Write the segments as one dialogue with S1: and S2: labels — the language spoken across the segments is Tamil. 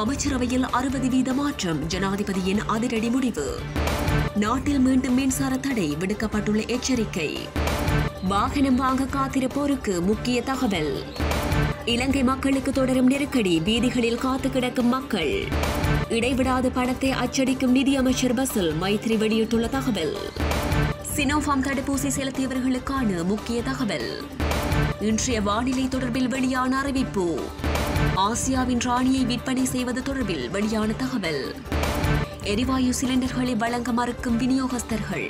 S1: அமைச்சரவையில் அறுபது வீத மாற்றம் ஜனாதிபதியின் அதிரடி முடிவு நாட்டில் மீண்டும் மின்சார தடை விடுக்கப்பட்டுள்ள எச்சரிக்கை வாகனம் வாங்க காத்திருப்போருக்கு முக்கிய தகவல் இலங்கை மக்களுக்கு தொடரும் நெருக்கடி வீதிகளில் காத்து கிடக்கும் மக்கள் இடைவிடாது பணத்தை அச்சடிக்கும் நிதியமைச்சர் பஸ்ஸில் மைத்ரி வெளியிட்டுள்ள தகவல் சினோஃபார்ம் தடுப்பூசி செலுத்தியவர்களுக்கான முக்கிய தகவல் இன்றைய வானிலை தொடர்பில் வெளியான அறிவிப்பு ஆசியாவின் ராணியை விற்பனை செய்வது தொடர்பில் வெளியான தகவல் எரிவாயு சிலிண்டர்களை வழங்க மறுக்கும் விநியோகஸ்தர்கள்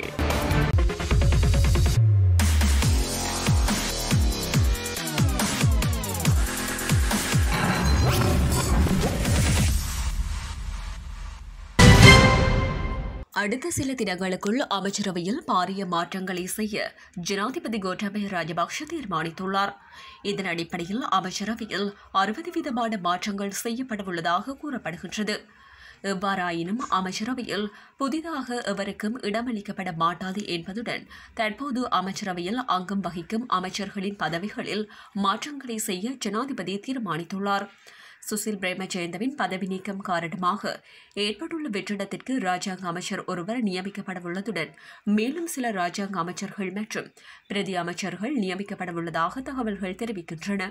S1: அடுத்த சில தினங்களுக்குள் அமைச்சரவையில் பாரிய மாற்றங்களை செய்ய ஜனாதிபதி கோட்டாபய ராஜபக்ஷ தீர்மானித்துள்ளார் இதன் அடிப்படையில் அமைச்சரவையில் அறுபது விதமான மாற்றங்கள் செய்யப்படவுள்ளதாக கூறப்படுகின்றது எவ்வாறாயினும் அமைச்சரவையில் புதிதாக எவருக்கும் இடமளிக்கப்பட மாட்டாது என்பதுடன் தற்போது அமைச்சரவையில் அங்கம் வகிக்கும் அமைச்சர்களின் பதவிகளில் மாற்றங்களை செய்ய ஜனாதிபதி தீர்மானித்துள்ளார் சுசில் பிரேமஜெயந்தவின் பதவி நீக்கம் காரணமாக ஏற்பட்டுள்ள வெற்றிடத்திற்கு ராஜாங்க அமைச்சர் ஒருவர் நியமிக்கப்படவுள்ளதுடன் மேலும் சில ராஜாங்க அமைச்சர்கள் மற்றும் பிரதி அமைச்சர்கள் நியமிக்கப்படவுள்ளதாக தகவல்கள் தெரிவிக்கின்றன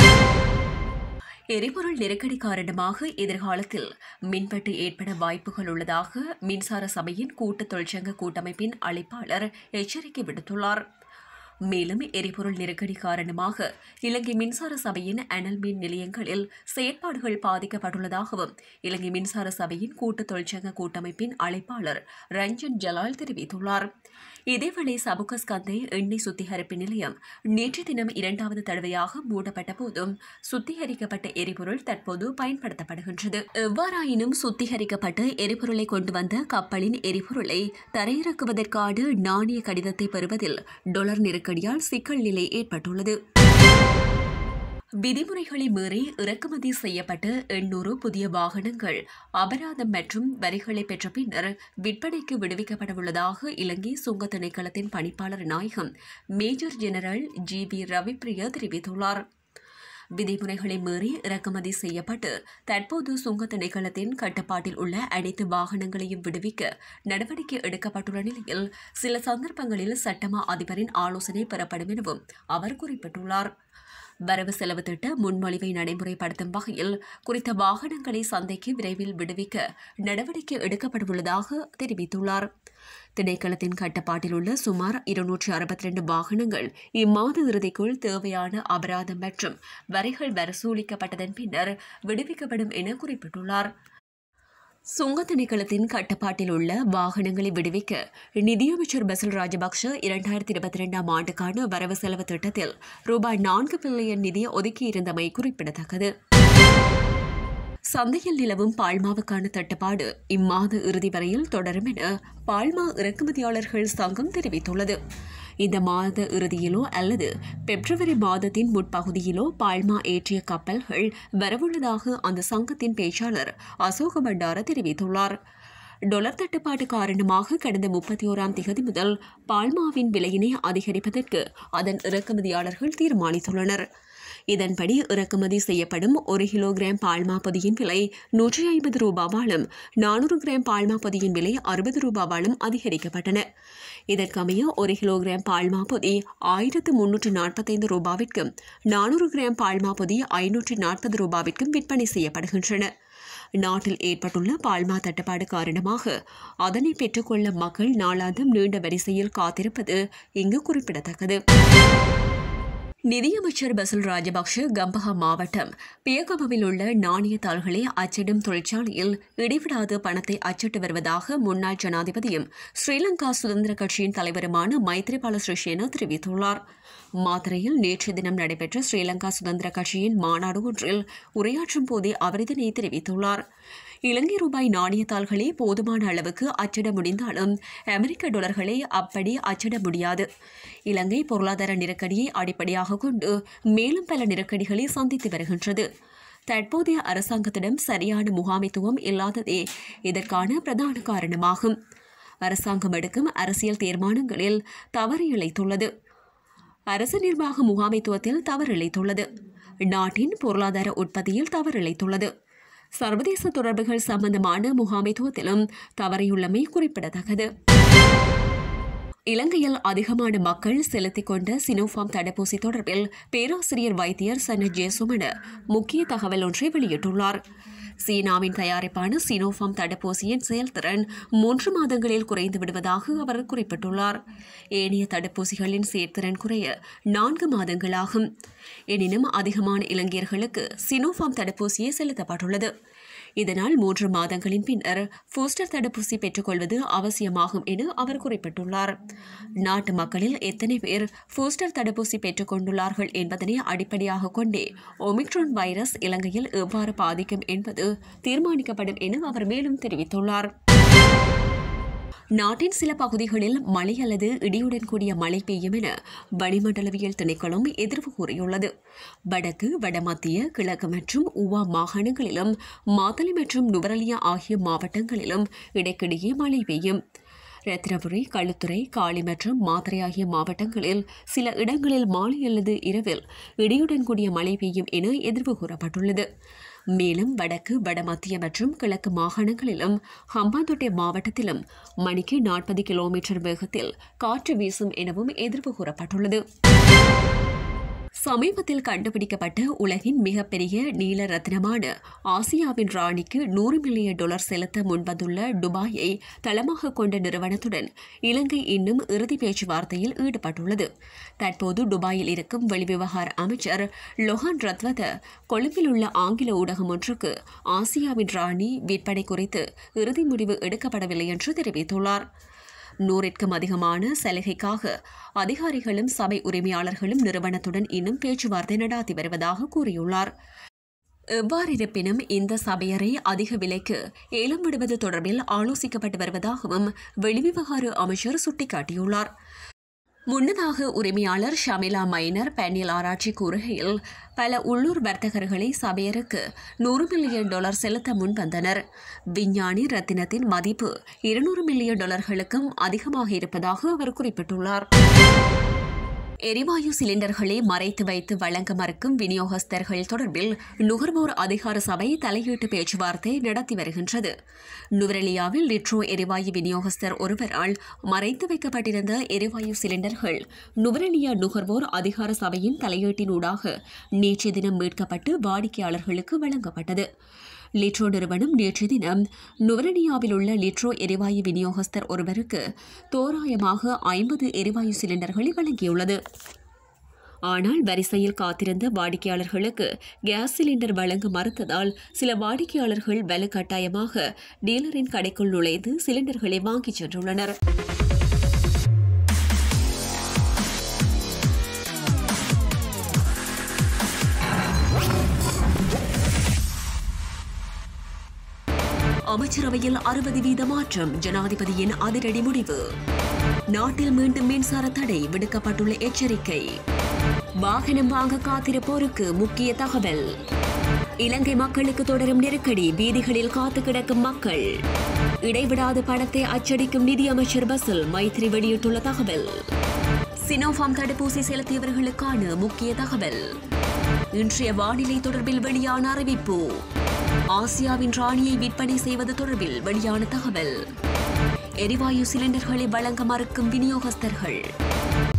S1: எரிபொருள் நெருக்கடி காரணமாக எதிர்காலத்தில் மின்வெட்டு ஏற்பட வாய்ப்புகள் உள்ளதாக மின்சார சபையின் கூட்டு தொழிற்சங்க கூட்டமைப்பின் அழைப்பாளர் எச்சரிக்கை விடுத்துள்ளார் மேலும் எரிபொருள் நெருக்கடி காரணமாக இலங்கை மின்சார சபையின் அனல் மின் நிலையங்களில் செயற்பாடுகள் பாதிக்கப்பட்டுள்ளதாகவும் இலங்கை மின்சார சபையின் கூட்டு தொழிற்சங்க கூட்டமைப்பின் அழைப்பாளர் ரஞ்சன் ஜலால் தெரிவித்துள்ளார் இதேவேளை சபுகஸ்கந்தை எண்ணெய் சுத்திகரிப்பு நிலையம் நேற்று தினம் இரண்டாவது தடவையாக மூடப்பட்ட போதும் சுத்திகரிக்கப்பட்ட எரிபொருள் தற்போது பயன்படுத்தப்படுகின்றது எவ்வாறாயினும் சுத்திகரிக்கப்பட்ட எரிபொருளை கொண்டு வந்த கப்பலின் எரிபொருளை தரையிறக்குவதற்கான நாணய கடிதத்தை பெறுவதில் டொலர் நெருக்கடியால் சிக்கல் நிலை ஏற்பட்டுள்ளது விதிமுறைகளை மீறி இறக்குமதி செய்யப்பட்ட எண்ணூறு புதிய வாகனங்கள் அபராதம் மற்றும் வரிகளை பெற்ற பின்னர் விற்பனைக்கு விடுவிக்கப்படவுள்ளதாக இலங்கை சுங்க திணைக்களத்தின் பணிப்பாளர் நாயகம் major general G V Ravipriya தெரிவித்துள்ளார் விதிமுறைகளை மீறி இறக்குமதி செய்யப்பட்டு தற்போது சுங்க திணைக்களத்தின் கட்டுப்பாட்டில் உள்ள அனைத்து வாகனங்களையும் விடுவிக்க நடவடிக்கை எடுக்கப்பட்டுள்ள நிலையில் சில சந்தர்ப்பங்களில் சட்டமா அதிபரின் ஆலோசனை பெறப்படும் எனவும் அவர் குறிப்பிட்டுள்ளார் வரவு செலவு திட்ட முன்மொழிவை நடைமுறைப்படுத்தும் வகையில் குறித்த வாகனங்களை சந்தைக்கு விரைவில் விடுவிக்க நடவடிக்கை எடுக்கப்படவுள்ளதாக தெரிவித்துள்ளார் திணைக்களத்தின் கட்டுப்பாட்டில் உள்ள சுமார் இருநூற்றி அறுபத்தி ரெண்டு வாகனங்கள் இம்மாத இறுதிக்குள் தேவையான அபராதம் மற்றும் வரிகள் வசூலிக்கப்பட்டதன் பின்னர் விடுவிக்கப்படும் என குறிப்பிட்டுள்ளார் சுங்க திணைக்களத்தின் கட்டுப்பாட்டில் உள்ள வாகனங்களை விடுவிக்க நிதியமைச்சர் பசில் ராஜபக்ஷ இரண்டாயிரத்தி இருபத்தி இரண்டாம் ஆண்டுக்கான வரவு செலவு திட்டத்தில் ரூபாய் நான்கு பில்லியன் நிதி ஒதுக்கியிருந்தமை குறிப்பிடத்தக்கது சந்தையில் நிலவும் பால்மாவுக்கான தட்டுப்பாடு இம்மாத இறுதி வரையில் தொடரும் என பால்மா இறக்குமதியாளர்கள் சங்கம் தெரிவித்துள்ளது இந்த மாத இறுதியிலோ அல்லது பிப்ரவரி மாதத்தின் முற்பகுதியிலோ பால்மா ஏற்றிய கப்பல்கள் வரவுள்ளதாக அந்த சங்கத்தின் பேச்சாளர் அசோக பண்டார தெரிவித்துள்ளார் டொலர் தட்டுப்பாடு காரணமாக கடந்த முப்பத்தி ஓராம் திகதி முதல் பால்மாவின் விலையினை அதிகரிப்பதற்கு அதன் இறக்குமதியாளர்கள் தீர்மானித்துள்ளனர் இதன்படி இறக்குமதி செய்யப்படும் ஒரு கிலோகிராம் பால்மா பொதியின் விலை நூற்றி ஐம்பது ரூபாவாலும் நானூறு கிராம் பால்மா பொதியின் விலை அறுபது ரூபாவாலும் அதிகரிக்கப்பட்டன இதற்கமைய ஒரு கிலோகிராம் பால்மா பொதி ஆயிரத்து முன்னூற்று நாற்பத்தைந்து ரூபாவிற்கும் நானூறு கிராம் பால்மா பொதி ஐநூற்றி நாற்பது ரூபாவிற்கும் விற்பனை செய்யப்படுகின்றன நாட்டில் ஏற்பட்டுள்ள பால்மா தட்டுப்பாடு காரணமாக அதனை பெற்றுக்கொள்ள மக்கள் நாளாந்தம் நீண்ட வரிசையில் காத்திருப்பது இங்கு குறிப்பிடத்தக்கது நிதியமைச்சர் பசில் ராஜபக்ஷ கம்பஹா மாவட்டம் பியகமவில் உள்ள நாணய தாள்களை அச்சிடும் தொழிற்சாலையில் இடைவிடாது பணத்தை அச்சிட்டு வருவதாக முன்னாள் ஜனாதிபதியும் ஸ்ரீலங்கா சுதந்திர கட்சியின் தலைவருமான மைத்ரிபால சிறிசேன தெரிவித்துள்ளார் மாத்திரையில் நேற்று தினம் நடைபெற்ற ஸ்ரீலங்கா சுதந்திர கட்சியின் மாநாடு ஒன்றில் உரையாற்றும் போதே அவர் இதனை தெரிவித்துள்ளார் இலங்கை ரூபாய் நாணயத்தாள்களே போதுமான அளவுக்கு அச்சிட முடிந்தாலும் அமெரிக்க டாலர்களை அப்படி அச்சிட முடியாது இலங்கை பொருளாதார நெருக்கடியை அடிப்படையாக கொண்டு மேலும் பல நெருக்கடிகளை சந்தித்து வருகின்றது தற்போதைய அரசாங்கத்திடம் சரியான முகாமைத்துவம் இல்லாததே இதற்கான பிரதான காரணமாகும் அரசாங்கம் எடுக்கும் அரசியல் தீர்மானங்களில் தவறு இழைத்துள்ளது அரசு நிர்வாக முகாமைத்துவத்தில் தவறிழைத்துள்ளது நாட்டின் பொருளாதார உற்பத்தியில் தவறிழைத்துள்ளது சர்வதேச தொடர்புகள் சம்பந்தமான முகாமைத்துவத்திலும் தவறியுள்ளமை குறிப்பிடத்தக்கது இலங்கையில் அதிகமான மக்கள் செலுத்திக் கொண்ட சினோஃபார்ம் தடுப்பூசி தொடர்பில் பேராசிரியர் வைத்தியர் சன ஜேசுமன முக்கிய தகவல் ஒன்றை வெளியிட்டுள்ளார் சீனாவின் தயாரிப்பான சினோஃபார்ம் தடுப்பூசியின் செயல்திறன் மூன்று மாதங்களில் குறைந்து விடுவதாக அவர் குறிப்பிட்டுள்ளார் ஏனைய தடுப்பூசிகளின் செயற்திறன் குறைய நான்கு மாதங்களாகும் எனினும் அதிகமான இலங்கையர்களுக்கு சினோஃபார்ம் தடுப்பூசியே செலுத்தப்பட்டுள்ளது இதனால் மூன்று மாதங்களின் பின்னர் பூஸ்டர் தடுப்பூசி பெற்றுக்கொள்வது அவசியமாகும் என அவர் குறிப்பிட்டுள்ளார் நாட்டு மக்களில் எத்தனை பேர் பூஸ்டர் தடுப்பூசி பெற்றுக் கொண்டுள்ளார்கள் என்பதனை அடிப்படையாக கொண்டே ஒமிக்ரான் வைரஸ் இலங்கையில் எவ்வாறு பாதிக்கும் என்பது தீர்மானிக்கப்படும் என அவர் மேலும் தெரிவித்துள்ளார் நாட்டின் சில பகுதிகளில் மழை அல்லது இடியுடன் கூடிய மழை பெய்யும் என வளிமண்டலவியல் திணைக்களம் எதிர்வு கூறியுள்ளது வடக்கு வடமத்திய கிழக்கு மற்றும் உவா மாகாணங்களிலும் மாத்தளை மற்றும் நுவரலியா ஆகிய மாவட்டங்களிலும் இடைக்கிடையே மழை பெய்யும் ரத்தினபுரி களுத்துறை காளி மற்றும் மாத்தறை ஆகிய மாவட்டங்களில் சில இடங்களில் மாலை அல்லது இரவில் இடியுடன் கூடிய மழை பெய்யும் என எதிர்வு கூறப்பட்டுள்ளது மேலும் வடக்கு வடமத்திய மற்றும் கிழக்கு மாகாணங்களிலும் ஹம்பாந்தோட்டை மாவட்டத்திலும் மணிக்கு நாற்பது கிலோமீட்டர் வேகத்தில் காற்று வீசும் எனவும் எதிர்ப்பு கூறப்பட்டுள்ளது சமீபத்தில் கண்டுபிடிக்கப்பட்ட உலகின் மிகப்பெரிய நீல ரத்தினமான ஆசியாவின் ராணிக்கு நூறு மில்லியன் டாலர் செலுத்த முன்வந்துள்ள துபாயை தளமாக கொண்ட நிறுவனத்துடன் இலங்கை இன்னும் இறுதி பேச்சுவார்த்தையில் ஈடுபட்டுள்ளது தற்போது துபாயில் இருக்கும் வெளிவிவகார அமைச்சர் லொஹான் ரத்வத கொழும்பில் உள்ள ஆங்கில ஊடகம் ஒன்றுக்கு ஆசியாவின் ராணி விற்பனை குறித்து இறுதி முடிவு எடுக்கப்படவில்லை என்று தெரிவித்துள்ளார் நூறிற்கும் அதிகமான சலுகைக்காக அதிகாரிகளும் சபை உரிமையாளர்களும் நிறுவனத்துடன் இன்னும் பேச்சுவார்த்தை நடாத்தி வருவதாக கூறியுள்ளார் எவ்வாறிருப்பினும் இந்த சபையரை அதிக விலைக்கு ஏலம் விடுவது தொடர்பில் ஆலோசிக்கப்பட்டு வருவதாகவும் வெளிவிவகார அமைச்சர் சுட்டிக்காட்டியுள்ளார் முன்னதாக உரிமையாளர் ஷமிலா மைனர் பேனியல் ஆராய்ச்சி கூறுகையில் பல உள்ளூர் வர்த்தகர்களை சபையருக்கு நூறு மில்லியன் டாலர் செலுத்த முன்வந்தனர் விஞ்ஞானி ரத்தினத்தின் மதிப்பு இருநூறு மில்லியன் டாலர்களுக்கும் அதிகமாக இருப்பதாக அவர் குறிப்பிட்டுள்ளார் எரிவாயு சிலிண்டர்களை மறைத்து வைத்து வழங்க மறுக்கும் விநியோகஸ்தர்கள் தொடர்பில் நுகர்வோர் அதிகார சபை தலையீட்டு பேச்சுவார்த்தை நடத்தி வருகின்றது நுவரெலியாவில் லிட்ரோ எரிவாயு விநியோகஸ்தர் ஒருவரால் மறைத்து வைக்கப்பட்டிருந்த எரிவாயு சிலிண்டர்கள் நுவரெலியா நுகர்வோர் அதிகார சபையின் தலையீட்டினூடாக நேற்றைய தினம் மீட்கப்பட்டு வாடிக்கையாளர்களுக்கு வழங்கப்பட்டது லிட்ரோ நிறுவனம் நேற்று தினம் நுவரனியாவில் உள்ள லிட்ரோ எரிவாயு விநியோகஸ்தர் ஒருவருக்கு தோராயமாக ஐம்பது எரிவாயு சிலிண்டர்களை வழங்கியுள்ளது ஆனால் வரிசையில் காத்திருந்த வாடிக்கையாளர்களுக்கு கேஸ் சிலிண்டர் வழங்க மறுத்ததால் சில வாடிக்கையாளர்கள் வலுக்கட்டாயமாக டீலரின் கடைக்குள் நுழைந்து சிலிண்டர்களை வாங்கிச் சென்றுள்ளனர் அமைச்சரவையில் அறுபது வீத மாற்றம் ஜனாதிபதியின் அதிரடி முடிவு நாட்டில் மீண்டும் மின்சார தடை விடுக்கப்பட்டுள்ள எச்சரிக்கை வாகனம் வாங்க காத்திருப்போருக்கு முக்கிய தகவல் இலங்கை மக்களுக்கு தொடரும் நெருக்கடி வீதிகளில் காத்து கிடக்கும் மக்கள் இடைவிடாது பணத்தை அச்சடிக்கும் நிதியமைச்சர் பஸ்ஸில் மைத்ரி வெளியிட்டுள்ள தகவல் சினோஃபார்ம் தடுப்பூசி செலுத்தியவர்களுக்கான முக்கிய தகவல் இன்றைய வானிலை தொடர்பில் வெளியான அறிவிப்பு ஆசியாவின் ராணியை விற்பனை செய்வது தொடர்பில் வெளியான தகவல் எரிவாயு சிலிண்டர்களை வழங்க மறுக்கும் விநியோகஸ்தர்கள்